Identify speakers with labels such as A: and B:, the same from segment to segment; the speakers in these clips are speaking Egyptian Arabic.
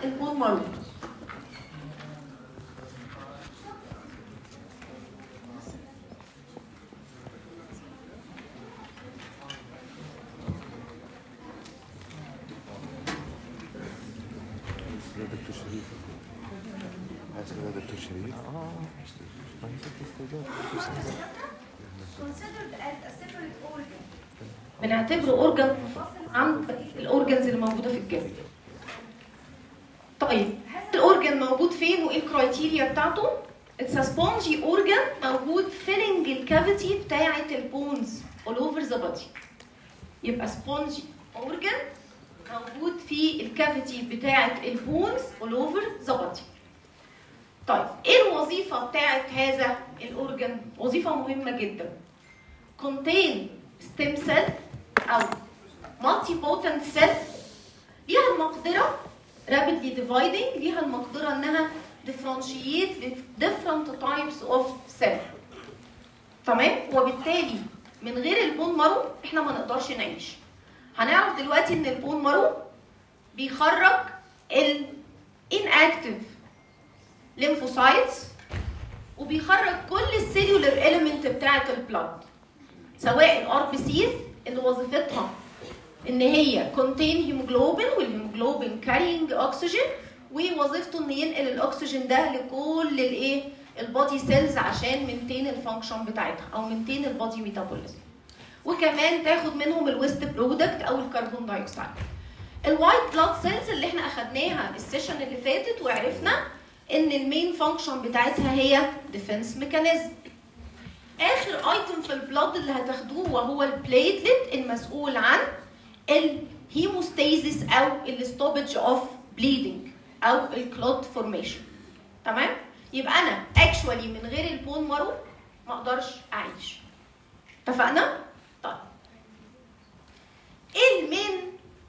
A: البون مارو
B: ده دكتور شريف عايز كده دكتور شريف اه ما هي ست استوديوهات
C: considered as a separate organ
A: بنعتبره اورجان عن الاورجنز اللي موجوده في الجسم طيب الاورجن موجود فين وايه الكرايتيريا بتاعته اتس سبونجي اورجان موجود فيلنج الكافيتي بتاعه البونز all over the body يبقى سبونجي اورجان موجود في الكافيتي بتاعه البونز all over the body طيب ايه الوظيفه بتاعه هذا الاورجان وظيفه مهمه جدا contain stem cell او multi potent cell ليها المقدره rapidly dividing ليها المقدره انها differentiate different types of cell تمام وبالتالي من غير البون مارو احنا ما نقدرش نعيش هنعرف دلوقتي ان البون مارو بيخرج ال inactive lymphocytes وبيخرج كل السيلولر element بتاعه البلاد سواء الار بي سيز اللي وظيفتها ان هي كونتين هيموجلوبين والهيموجلوبين كارينج اكسجين ووظيفته ان ينقل الاكسجين ده لكل الايه البادي سيلز عشان منتين الفانكشن بتاعتها او منتين البادي ميتابوليزم وكمان تاخد منهم الويست برودكت او الكربون دايوكسيد الوايت بلاد سيلز اللي احنا اخدناها السيشن اللي فاتت وعرفنا ان المين فانكشن بتاعتها هي ديفنس ميكانيزم اخر ايتم في البلاد اللي هتاخدوه وهو البليتلت المسؤول عن الهيموستاسيس او الستوبج اوف بليدنج او الكلوت فورميشن تمام يبقى انا اكشوالي من غير البون مارو ما اقدرش اعيش اتفقنا طيب ايه المين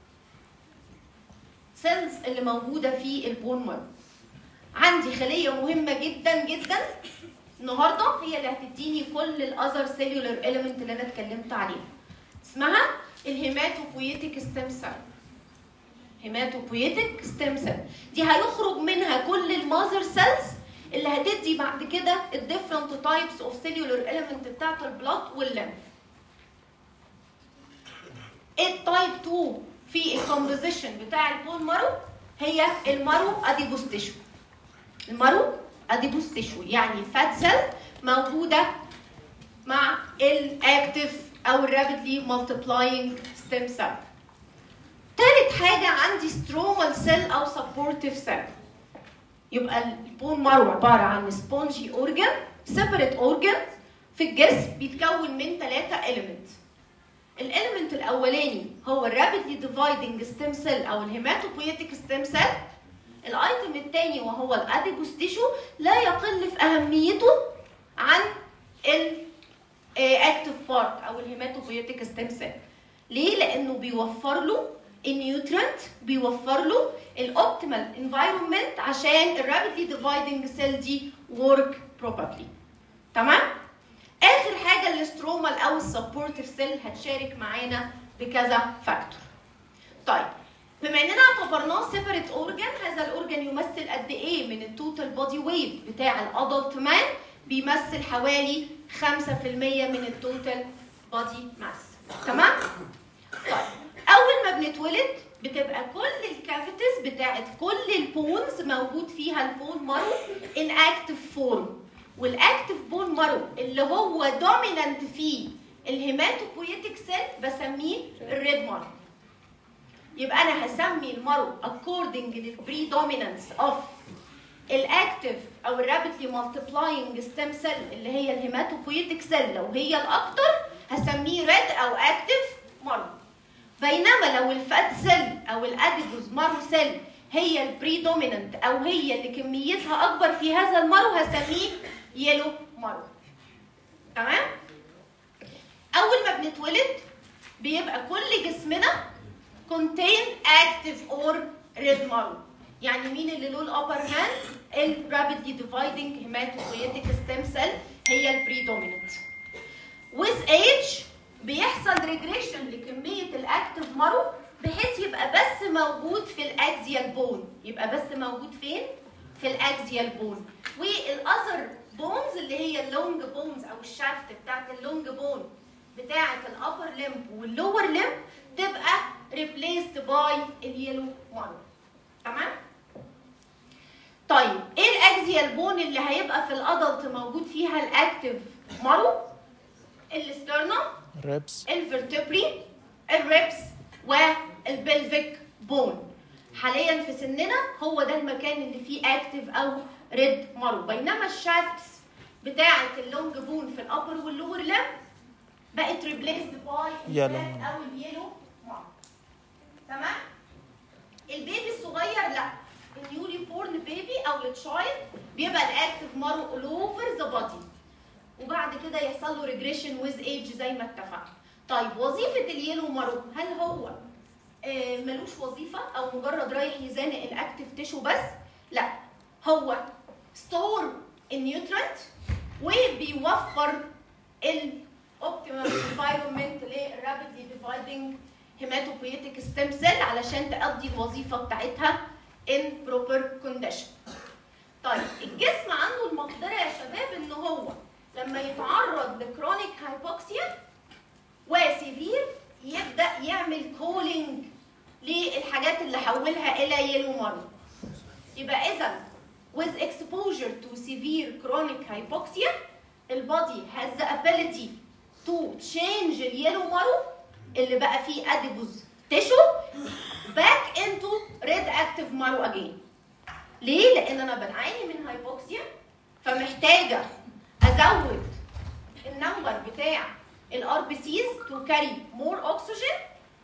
A: سيلز اللي موجوده في البون مارو عندي خليه مهمه جدا جدا النهارده هي اللي هتديني كل الاذر سيلولر اليمنت اللي انا اتكلمت عليها اسمها الهيماتوبويتيك ستيم سيل هيماتوبويتيك ستيم سيل دي هيخرج منها كل الماذر سيلز اللي هتدي بعد كده الديفرنت تايبس اوف سيلولر اليمنت بتاعت البلاد والليمف التايب 2 في الكومبوزيشن بتاع البون مارو هي المارو اديبوس تيشو المارو اديبوس تيشو يعني فات سيل موجوده مع الاكتف او الرابيدلي مالتيبلاينج ستيم سيل تالت حاجه عندي سترومال سيل او سبورتيف سيل يبقى البون مارو عباره عن سبونجي اورجان سيبريت اورجان في الجسم بيتكون من ثلاثه اليمنت الاليمنت الاولاني هو الرابيدلي ديفايدنج ستيم سيل او الهيماتوبويتيك ستيم سيل الايتم الثاني وهو الاديبوس تيشو لا يقل في اهميته عن الاكتف بارت او الهيماتوبويتيك ستيم سيل ليه لانه بيوفر له النيوترنت بيوفر له الاوبتيمال انفايرمنت عشان الرابيدلي ديفايدنج سيل دي ورك بروبابلي تمام اخر حاجه الاسترومال او السبورتيف سيل هتشارك معانا بكذا فاكتور طيب بما اننا اعتبرناه سيبريت اورجان هذا الاورجان يمثل قد ايه من التوتال بودي ويت بتاع الادلت مان بيمثل حوالي 5% من التوتال بودي ماس تمام طيب اول ما بنتولد بتبقى كل الكافيتيز بتاعت كل البونز موجود فيها البون مارو ان اكتف فورم والاكتف بون مارو اللي هو دومينانت فيه الهيماتوبويتيك سيل بسميه الريد مارو يبقى انا هسمي المارو according للبريدومينانس اوف الاكتف او الرابيدلي مالتيبلاينج ستيم سيل اللي هي الهيماتوبويتيك سيل لو هي الاكتر هسميه ريد او اكتف مارو بينما لو الفات سيل او الاديبوز مارو سيل هي البريدومينانت او هي اللي كميتها اكبر في هذا المارو هسميه يلو مارو تمام اول ما بنتولد بيبقى كل جسمنا contain active or red marrow يعني مين اللي له الابر هاند الرابيدلي ديفايدنج هيماتوبويتيك ستيم سيل هي البريدوميننت with age بيحصل ريجريشن لكميه الاكتيف مارو بحيث يبقى بس موجود في الاكزيال بون يبقى بس موجود فين في الاكزيال بون والاذر بونز اللي هي اللونج بونز او الشافت بتاعت اللونج بون بتاعت الابر لمب واللور لمب تبقى replaced باي اليلو مارو تمام طيب ايه الاكزيال بون اللي هيبقى في الادلت موجود فيها الاكتف مارو الاسترنم
D: ريبس
A: الفرتبري الريبس والبلفيك بون حاليا في سننا هو ده المكان اللي فيه اكتف او ريد مارو بينما الشافتس بتاعه اللونج بون في الابر واللور لم بقت ريبليسد باي
D: Yellow.
A: او اليلو مارو تمام البيبي الصغير لا النيولي بورن بيبي او التشايلد بيبقى الاكتف مارو اول اوفر ذا بودي وبعد كده يحصل له ريجريشن ويز ايج زي ما اتفقنا طيب وظيفه اليلو مارو هل هو آه، ملوش وظيفه او مجرد رايح يزانق الاكتف تيشو بس لا هو ستور النيوترنت وبيوفر الاوبتيمال انفايرمنت للرابيدلي ديفايدنج هيماتوبويتيك ستيم سيل علشان تأدي الوظيفه بتاعتها in proper condition طيب الجسم عنده المقدره يا شباب ان هو لما يتعرض لكرونيك هايبوكسيا وسيفير يبدا يعمل كولينج للحاجات اللي حولها الى يلو مارو يبقى اذا with exposure to severe chronic hypoxia البادي has the ability to change اليلو مارو اللي بقى فيه adipose tissue back into red active marrow again ليه؟ لان انا بنعاني من هايبوكسيا فمحتاجه ازود النمبر بتاع الار بي سيز تو كاري مور اوكسجين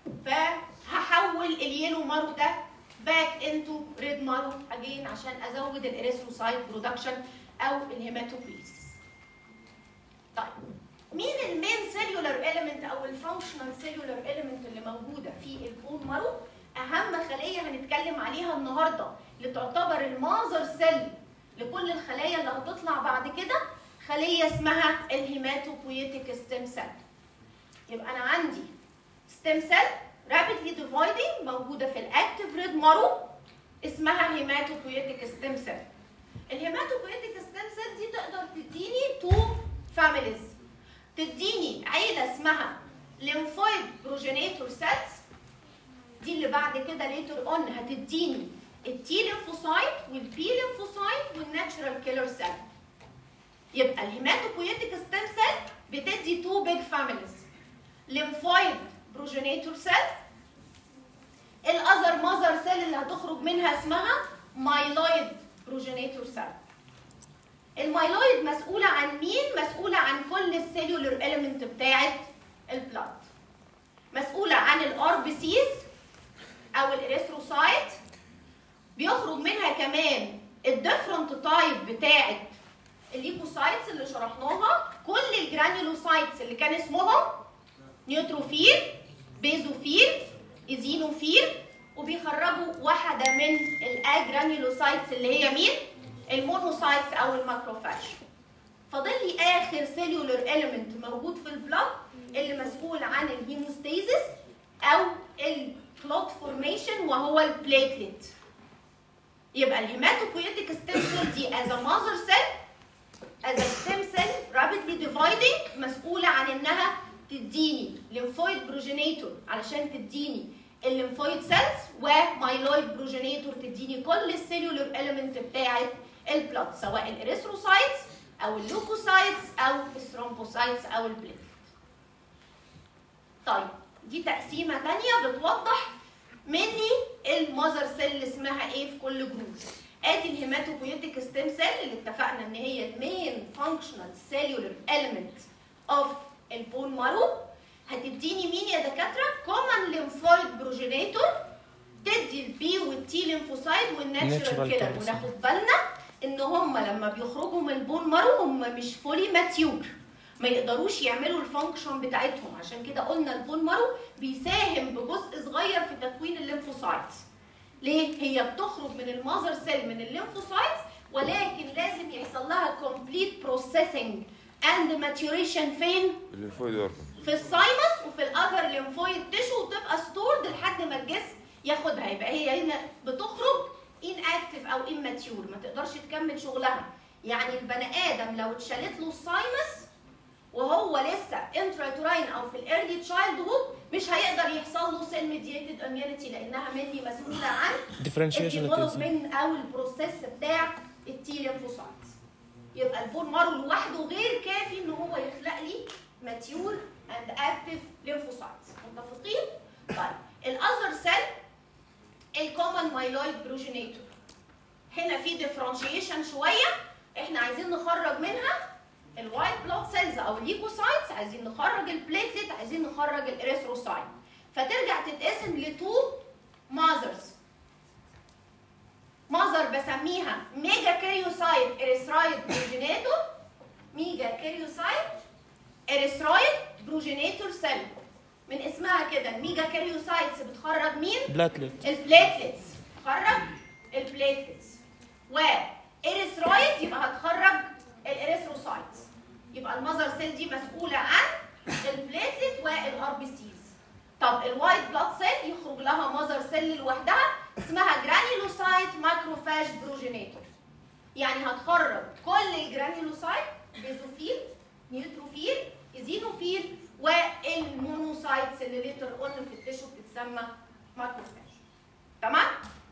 A: فهحول اليلو مارو ده باك انتو ريد مارو اجين عشان ازود الاريثروسايت برودكشن او الهيماتوبيس طيب مين المين سيلولار اليمنت او الفانكشنال سيلولار اليمنت اللي موجوده في البون مارو اهم خليه هنتكلم عليها النهارده اللي تعتبر المازر سيل لكل الخلايا اللي هتطلع بعد كده خليه اسمها الهيماتوبويتيك ستيم سيل يبقى انا عندي ستيم سيل رابيدلي ديفايدنج موجوده في الاكتيف ريد مارو اسمها هيماتوبويتيك ستيم سيل الهيماتوبويتيك ستيم سيل دي تقدر تديني تو فاميليز تديني عيله اسمها ليمفويد بروجينيتور سيلز دي اللي بعد كده ليتر اون هتديني التي ليمفوسايت والبي ليمفوسايت والناتشرال كيلر سيل يبقى الهيماتوبويتيك ستيم سيل بتدي تو بيج فاميليز ليمفويد بروجينيتور سيل الاذر ماذر سيل اللي هتخرج منها اسمها مايلويد بروجينيتور سيل المايلويد مسؤولة عن مين؟ مسؤولة عن كل السيلولر اليمنت بتاعت البلاد مسؤولة عن الار بي سيز او الاريثروسايت بيخرج منها كمان الديفرنت تايب بتاعت الليكوسايتس اللي شرحناها كل الجرانيولوسايتس اللي كان اسمهم نيوتروفيل بيزوفيل ايزينوفيل وبيخرجوا واحده من الاجرانيولوسايتس اللي هي مين؟ المونوسايتس او الماكروفاج فاضل لي اخر سيلولر اليمنت موجود في البلاد اللي مسؤول عن الهيموستاسيس او الكلوت فورميشن وهو البليتلت يبقى الهيماتوبويتيك ستيم سيل دي از ا ماذر سيل از ا ستيم سيل رابيدلي ديفايدنج مسؤوله عن انها تديني ليمفويد بروجينيتور علشان تديني الليمفويد سيلز ومايلويد بروجينيتور تديني كل السيلولر اليمنت بتاعت البلاد سواء الاريثروسايتس او اللوكوسايتس او الثرومبوسايتس او البليتلت طيب دي تقسيمه تانية بتوضح مني المذر سيل اللي اسمها ايه في كل جروب ادي الهيماتوبويتيك ستيم سيل اللي اتفقنا ان هي المين فانكشنال سيلولر اليمنت اوف البون مارو هتديني مين يا دكاتره كومن ليمفويد بروجينيتور تدي البي والتي ليمفوسايد والناتشرال
D: Natural
A: كيلر
D: killers.
A: وناخد بالنا ان هم لما بيخرجوا من البون مارو هم مش فولي ماتيور ما يقدروش يعملوا الفانكشن بتاعتهم عشان كده قلنا البون مارو بيساهم بجزء صغير في تكوين الليمفوسايتس ليه هي بتخرج من الماذر سيل من الليمفوسايتس ولكن لازم يحصل لها complete processing and maturation فين
B: الليمفويد اورجنز
A: في السايمس وفي الاذر ليمفويد تيشو وتبقى ستورد لحد ما الجسم ياخدها يبقى هي هنا بتخرج ان اكتف او اماتيور ما تقدرش تكمل شغلها يعني البني ادم لو اتشالت له السايمس وهو لسه انتراتوراين او في الايرلي تشايلد هود مش هيقدر يحصل له سيل ميديتد اميونيتي لانها مني مسؤوله عن
D: ديفرنشيشن
A: الديفلوبمنت او البروسيس بتاع التي ليمفوسايتس يبقى البون مارو لوحده غير كافي ان هو يخلق لي ماتيور اند اكتف ليمفوسايتس متفقين؟ طيب الاذر سيل الكومن مايلويد بروجينيتور هنا في ديفرنشيشن شويه احنا عايزين نخرج منها الوايت بلاد سيلز او الليكوسايتس عايزين نخرج البليتلت عايزين نخرج الاريثروسايت فترجع تتقسم لتو ماذرز ماذر بسميها ميجا كاريوسايت اريثرايد بروجينيتور ميجا كاريوسايت اريثرايد بروجينيتور سيل من اسمها كده الميجا كاريوسايتس بتخرج مين؟
D: بلاتلت
A: البليتلتس خرج البليتلتس وإريثرويد يبقى هتخرج الإريثروسايتس يبقى المذر سيل دي مسؤولة عن البليتلت والار بي سيز طب الوايت بلاد سيل يخرج لها مذر سيل لوحدها اسمها جرانيولوسايت ماكروفاج بروجينيتور يعني هتخرج كل الجرانيولوسايت بيزوفيل نيوتروفيل ايزينوفيل والمونوسايتس اللي ليتر اون في التشو بتتسمى ماكروفاج تمام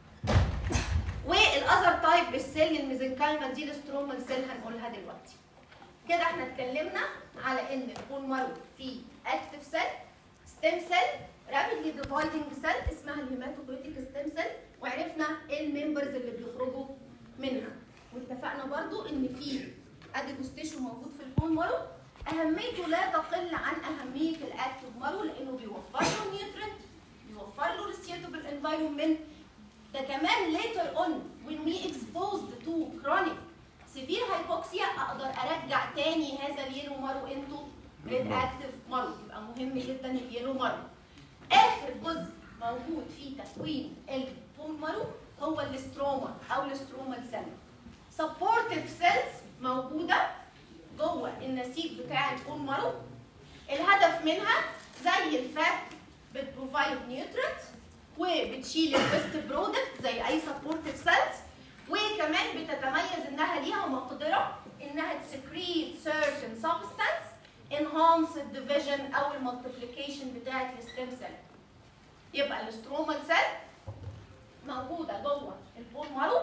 A: والاذر تايب بالسيل الميزنكايمال دي السترومال سيل هنقولها دلوقتي كده احنا اتكلمنا على ان البون مارو فيه اكتف سيل ستيم سيل رابيدلي ديفايدنج سيل اسمها الهيماتوبويتيك ستيم سيل وعرفنا ايه الممبرز اللي بيخرجوا منها واتفقنا برضو ان في اديبوس تيشو موجود في البون مارو اهميته لا تقل عن اهميه الاكتف مارو لانه بيوفر له نيوترنت بيوفر له ريسيتبل انفايرمنت ده كمان later on when we exposed to chronic severe hypoxia اقدر ارجع تاني هذا اليلو مارو انتو ريد اكتف مارو يبقى مهم جدا اليلو مارو اخر جزء موجود في تكوين البون مارو هو الاستروما او الاستروما سيل supportive cells موجوده جوه النسيج بتاع البون مارو الهدف منها زي الفات بتبروفايد نيوترينت وبتشيل الويست برودكت زي اي سبورتيف سيلز وكمان بتتميز انها ليها مقدره انها تسكريت certain substance enhance the division او المالتيبليكيشن بتاعت الستيم سيل يبقى الاسترومال سيل موجوده جوه البون مارو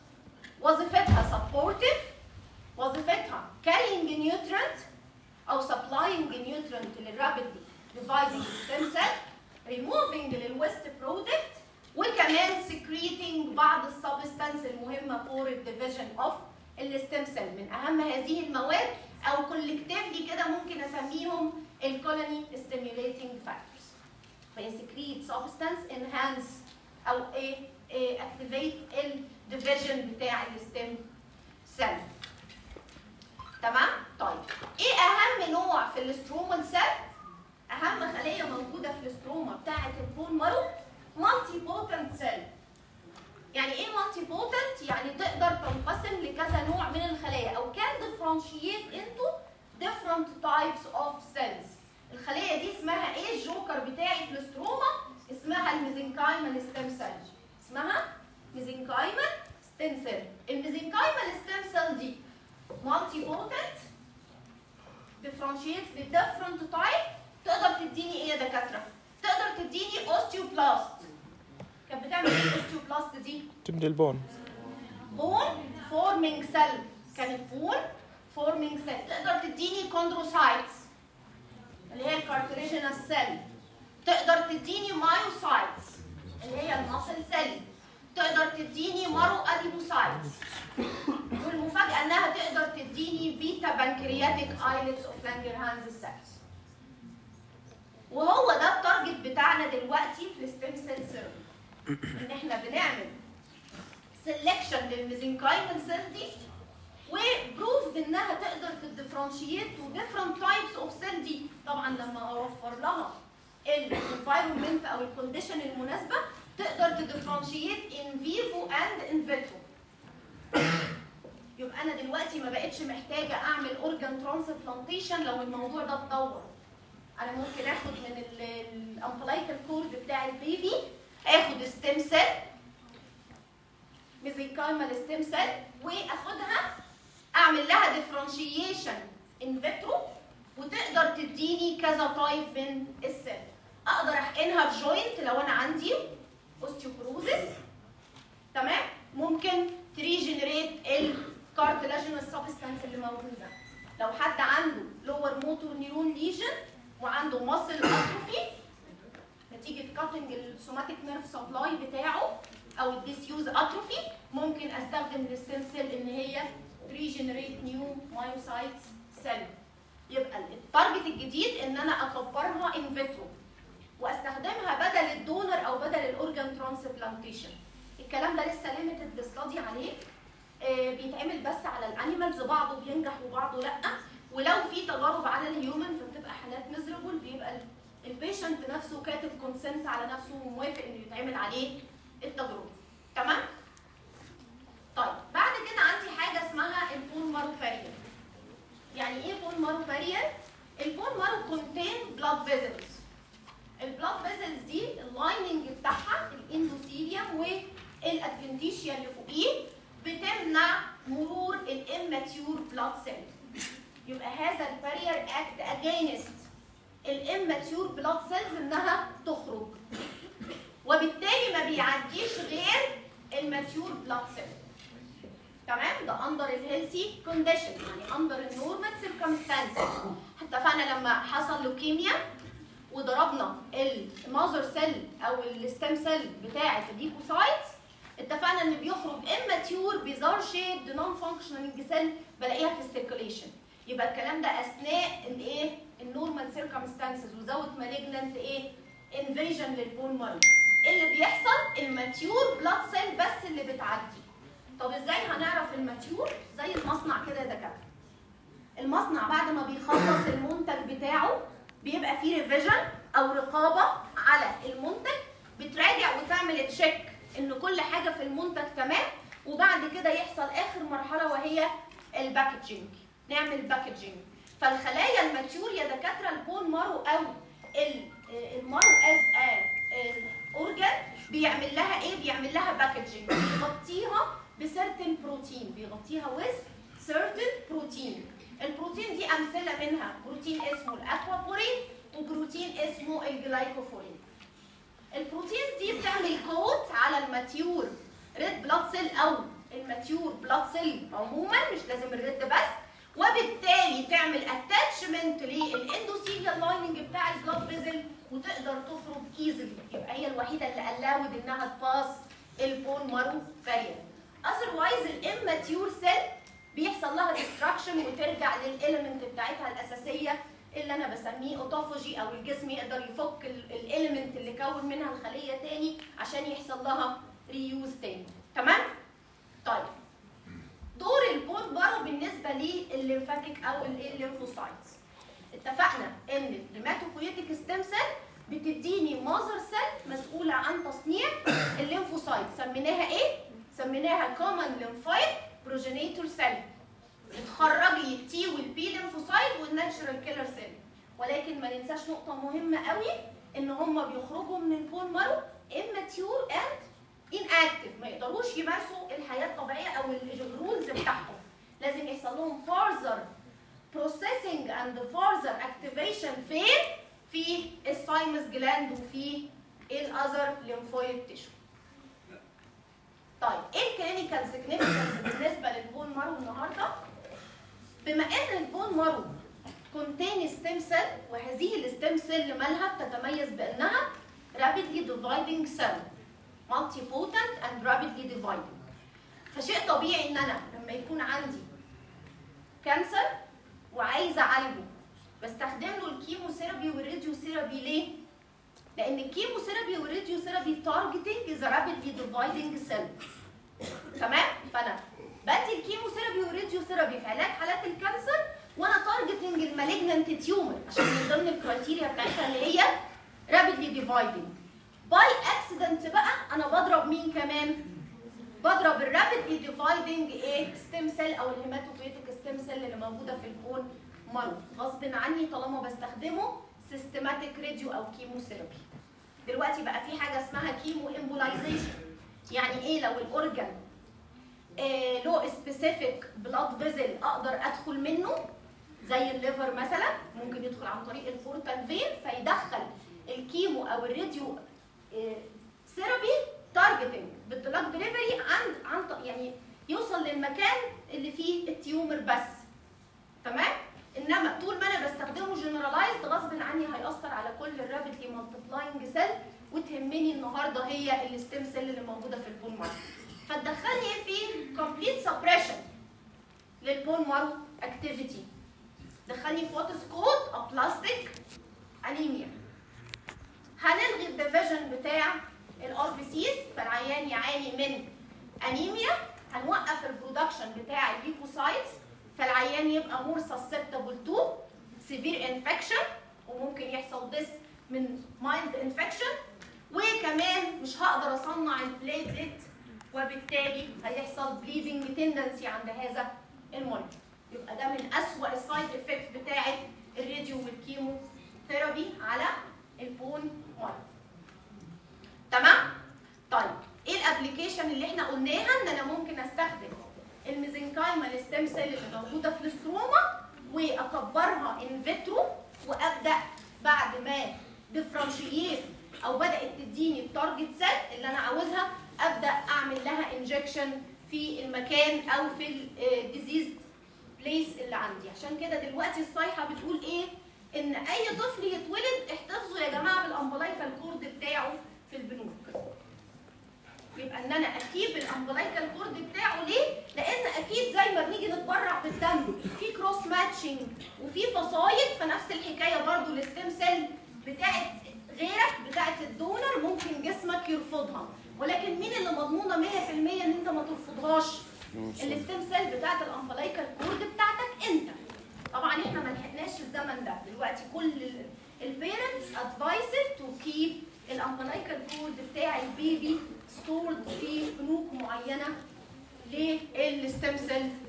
A: وظيفتها supportive وظيفتها carrying nutrient او supplying nutrient للرابيدلي dividing stem cell removing للويست برودكت وكمان secreting بعض السبستانس المهمه فور الديفيجن اوف الستيم سيل من اهم هذه المواد او كولكتيفلي كده ممكن اسميهم الكولوني ستيميوليتنج فاكتورز فيسكريت سبستانس انهانس او ايه اكتيفيت الديفيجن بتاع الستيم سيل تمام طيب ايه اهم نوع في الاسترومال سيل اهم خليه موجوده في الاستروما بتاعه البون مارو مالتي بوتنت سيل يعني ايه مالتي بوتنت يعني تقدر تنقسم لكذا نوع من الخلايا او كان differentiate into different types of cells الخليه دي اسمها ايه الجوكر بتاعي في الاستروما اسمها الميزنكايمال ستيم سيل اسمها ميزنكايمال ستيم سيل الميزنكايمال ستيم سيل دي مالتي بوتنت differentiate لديفرنت تايب تقدر تديني ايه يا دكاتره؟ تقدر تديني اوستيوبلاست كانت بتعمل ايه الاوستيوبلاست دي؟
D: تبني البون
A: بون فورمينج سيل كانت بون فورمينج سيل تقدر تديني كوندروسايتس اللي هي الكارتريجينال سيل تقدر تديني مايوسايتس اللي هي الماسل سيل تقدر تديني مارو ادينوسايتس والمفاجاه انها تقدر تديني بيتا بنكرياتيك ايلتس اوف لانجرهانز سيلز وهو ده التارجت بتاعنا دلوقتي في الستيم سيل سيرم ان احنا بنعمل سelection للميزنكايمال سيل دي وبروفد انها تقدر تديفرنشيت تو ديفرنت تايبس اوف سيل دي طبعا لما اوفر لها الانفايرمنت او الكونديشن المناسبه تقدر تديفرنشيت ان فيفو اند ان فيترو يبقى انا دلوقتي ما بقتش محتاجه اعمل اورجان ترانسبلانتيشن لو الموضوع ده اتطور انا ممكن اخد من الامبلايكال كورد بتاع البيبي اخد ستيم سيل ميزيكايمال ستيم سيل واخدها اعمل لها ديفرنشيشن ان فيترو وتقدر تديني كذا تايب من السيل اقدر احقنها في جوينت لو انا عندي اوستيوبروزس تمام ممكن تريجنريت الكارتلاجينوس سبستانس اللي موجوده لو حد عنده لور موتور نيرون ليجن وعنده ماسل اتروفي نتيجه كاتنج السوماتيك نيرف سبلاي بتاعه او الديسيوز اتروفي ممكن استخدم الستيم سيل ان هي ريجنريت نيو مايوسايتس سيل يبقى التارجت الجديد ان انا اكبرها ان فيترو واستخدمها بدل الدونر او بدل الاورجان ترانسبلانتيشن الكلام ده لسه ليميتد بستادي عليه آه، بيتعمل بس على الانيمالز بعضه بينجح وبعضه لا ولو في تجارب على الهيومن فبتبقى حالات ميزربل بيبقى البيشنت نفسه كاتب كونسنت على نفسه وموافق انه يتعمل عليه التجربه تمام طيب بعد كده عندي حاجه اسمها البون مارو بارير يعني ايه بون مارو بارير البون مارو كونتين بلاد فيزلز البلاد فيزلز دي اللايننج بتاعها الاندوثيليوم والادفنتيشيا اللي فوقيه بتمنع مرور الاماتيور بلاد سيل يبقى هذا البارير اكت اجينست الاماتيور بلاد سيلز انها تخرج وبالتالي ما بيعديش غير الماتيور بلاد سيل تمام ده اندر الهيلثي كونديشن يعني اندر النورمال سيركمستانسز اتفقنا لما حصل لوكيميا وضربنا المازر سيل او الستيم سيل بتاعه الليكوسايتس اتفقنا ان بيخرج اماتيور بيزار شيد نون فانكشنالينج سيل بلاقيها في السيركوليشن يبقى الكلام ده اثناء الايه النورمال سيركمستانسز وزود مالجنانت ايه انفيجن للبون مارو اللي بيحصل الماتيور بلاد سيل بس اللي بتعدي طب ازاي هنعرف الماتيور زي المصنع كده يا دكاتره المصنع بعد ما بيخلص المنتج بتاعه بيبقى فيه ريفيجن او رقابه على المنتج بتراجع وتعمل تشيك ان كل حاجه في المنتج تمام وبعد كده يحصل اخر مرحله وهي الباكجينج نعمل باكجينج فالخلايا الماتيور يا دكاتره البون مارو او ال- المارو از اورجان بيعمل لها ايه بيعمل لها باكجينج بيغطيها بسيرتن بروتين بيغطيها ويز سيرتن بروتين البروتين دي امثله منها بروتين اسمه الاكوابورين وبروتين اسمه الجلايكوفورين البروتينز دي بتعمل كوت على الماتيور ريد بلاد سيل او الماتيور بلاد سيل عموما مش لازم الريد بس وبالتالي تعمل اتاتشمنت للاندوثيليال لايننج بتاع البلاد فيزل وتقدر تخرج ايزلي يبقى هي الوحيده اللي الاود انها تباس البون مارو بارير اذروايز الاماتيور سيل بيحصل لها ديستراكشن وترجع للاليمنت بتاعتها الاساسيه اللي انا بسميه اوتوفاجي او الجسم يقدر يفك الاليمنت اللي كون منها الخليه تاني عشان يحصل لها ريوز تاني تمام طيب دور البون بارو بالنسبه للليمفاتيك او الليمفوسايتس اتفقنا ان الهيماتوبويتيك ستيم سيل بتديني ماذر سيل مسؤوله عن تصنيع الليمفوسايت سميناها ايه سميناها كومن ليمفايت بروجينيتور سيل بتخرج لي التي والبي ليمفوسايت والناتشرال كيلر سيل ولكن ما ننساش نقطه مهمه قوي ان هم بيخرجوا من البون مارو immature and inactive ما يقدروش يمارسوا الحياه الطبيعيه او الرولز بتاعهم لازم يحصل لهم further processing and further activation فين في السايمس جلاند وفي الاذر lymphoid تيشو طيب ايه الكلينيكال سيجنيفيكانس بالنسبه للبون مارو النهارده بما ان البون مارو كونتين ستيم سيل وهذه الستيم سيل مالها بتتميز بانها rapidly dividing cell multipotent and rapidly dividing فشيء طبيعي ان انا لما يكون عندي كانسر وعايزه اعالجه بستخدم له الكيموثيرابي والراديوثيرابي ليه؟ لان الكيموثيرابي والراديوثيرابي تارجتنج از رابيدلي ديفايدنج سيل تمام؟ فانا بدي الكيموثيرابي والراديوثيرابي في علاج حالات الكانسر وانا تارجتنج المالجننت تيومر عشان من ضمن الكرايتيريا بتاعتها اللي هي رابيدلي ديفايدنج باي اكسيدنت بقى انا بضرب مين كمان؟ بضرب الرابيدلي ديفايدنج ايه ستيم سيل او الهيماتوبيتيك ستيم سيل اللي موجوده في البون مارو غصب عني طالما بستخدمه سيستماتيك راديو او كيموثيرابي دلوقتي بقى في حاجه اسمها كيمو امبولايزيشن يعني ايه لو الاورجن آه له سبيسيفيك بلاد فيزل اقدر ادخل منه زي الليفر مثلا ممكن يدخل عن طريق البورتال فين فيدخل الكيمو او الراديو آه ثيرابي تارجتنج بالدلاج دليفري عن عن ط- يعني يوصل للمكان اللي فيه التيومر بس تمام انما طول ما انا بستخدمه جنرالايزد غصب عني هياثر على كل الرابيدلي مالتبلاينج سيل وتهمني النهارده هي الستيم سيل اللي موجوده في البون مارو فتدخلني في كومبليت سبريشن للبون مارو اكتيفيتي دخلني في وات از كولد ابلاستيك انيميا هنلغي الديفيجن بتاع الار بي سيز فالعيان يعاني من انيميا هنوقف البرودكشن بتاع الليكوسايتس فالعيان يبقى مور سسبتبل تو سيفير انفكشن وممكن يحصل ديس من مايلد انفكشن وكمان مش هقدر اصنع البليتلت وبالتالي هيحصل بليدنج تندنسي عند هذا المريض يبقى ده من اسوأ السايد افكت بتاعه الراديو والكيمو ثيرابي على البون مريض تمام طيب ايه الابلكيشن اللي احنا قلناها ان انا ممكن استخدم الميزنكايمال ستيم سيل اللي موجوده في الاستروما واكبرها ان فيترو وابدا بعد ما ديفرنشيت او بدات تديني التارجت سيل اللي انا عاوزها ابدا اعمل لها انجكشن في المكان او في الديزيز بليس اللي عندي عشان كده دلوقتي الصيحه بتقول ايه ان اي طفل يتولد احتفظوا يا جماعه بالامبلايكال كورد بتاعه في البنوك يبقى ان انا اكيب الامبلايكال كورد بتاعه ليه؟ لان اكيد زي ما بنيجي نتبرع بالدم في كروس ماتشنج وفي فصايل فنفس الحكايه برضو الستيم سيل بتاعت غيرك بتاعت الدونر ممكن جسمك يرفضها ولكن مين اللي مضمونه 100% ان انت ما ترفضهاش؟ الستيم سيل بتاعت الامبلايكال كورد بتاعتك انت طبعا احنا ما لحقناش الزمن ده دلوقتي كل البيرنتس ادفايسد تو كيب الامبلايكال كورد بتاع البيبي ستورد في بنوك معينه للستيم سيل